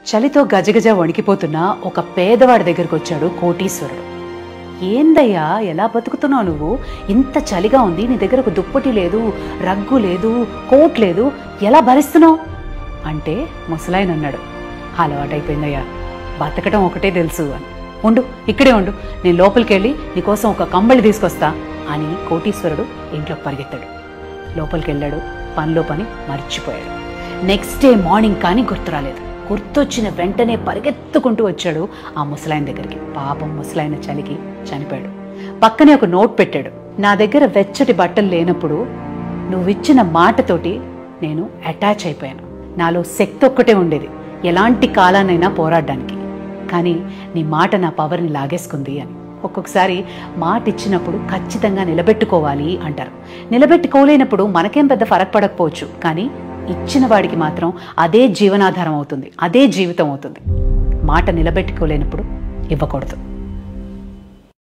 చలితో గజగజ వణికిపోతున్న ఒక పేదవాడి దగ్గరికి వచ్చాడు కోటీశ్వరుడు ఏందయ్యా ఎలా బతుకుతున్నావు నువ్వు ఇంత చలిగా ఉంది నీ దగ్గర ఒక దుప్పటి లేదు రగ్గు లేదు కోట్ లేదు ఎలా భరిస్తున్నావు అంటే ముసలాయన అన్నాడు అలవాటైపోయిందయ్యా బతకడం ఒకటే తెలుసు అని ఉండు ఇక్కడే ఉండు నేను లోపలికి వెళ్ళి నీకోసం ఒక కంబళి తీసుకొస్తా అని కోటీశ్వరుడు ఇంట్లోకి పరిగెత్తాడు లోపలికి వెళ్ళాడు పనిలో పని మర్చిపోయాడు నెక్స్ట్ డే మార్నింగ్ కానీ గుర్తు రాలేదు గుర్తొచ్చిన వెంటనే పరిగెత్తుకుంటూ వచ్చాడు ఆ ముసలాయన దగ్గరికి పాపం ముసలాయన చలికి చనిపోయాడు పక్కనే ఒక నోట్ పెట్టాడు నా దగ్గర వెచ్చటి బట్టలు లేనప్పుడు నువ్విచ్చిన మాటతోటి నేను అటాచ్ అయిపోయాను నాలో శక్తి ఒక్కటే ఉండేది ఎలాంటి కాలానైనా పోరాడడానికి కానీ నీ మాట నా పవర్ని లాగేసుకుంది అని ఒక్కొక్కసారి మాట ఇచ్చినప్పుడు ఖచ్చితంగా నిలబెట్టుకోవాలి అంటారు నిలబెట్టుకోలేనప్పుడు మనకేం పెద్ద ఫరక్ పడకపోవచ్చు కానీ ఇచ్చిన వాడికి మాత్రం అదే జీవనాధారం అవుతుంది అదే జీవితం అవుతుంది మాట నిలబెట్టుకోలేనప్పుడు ఇవ్వకూడదు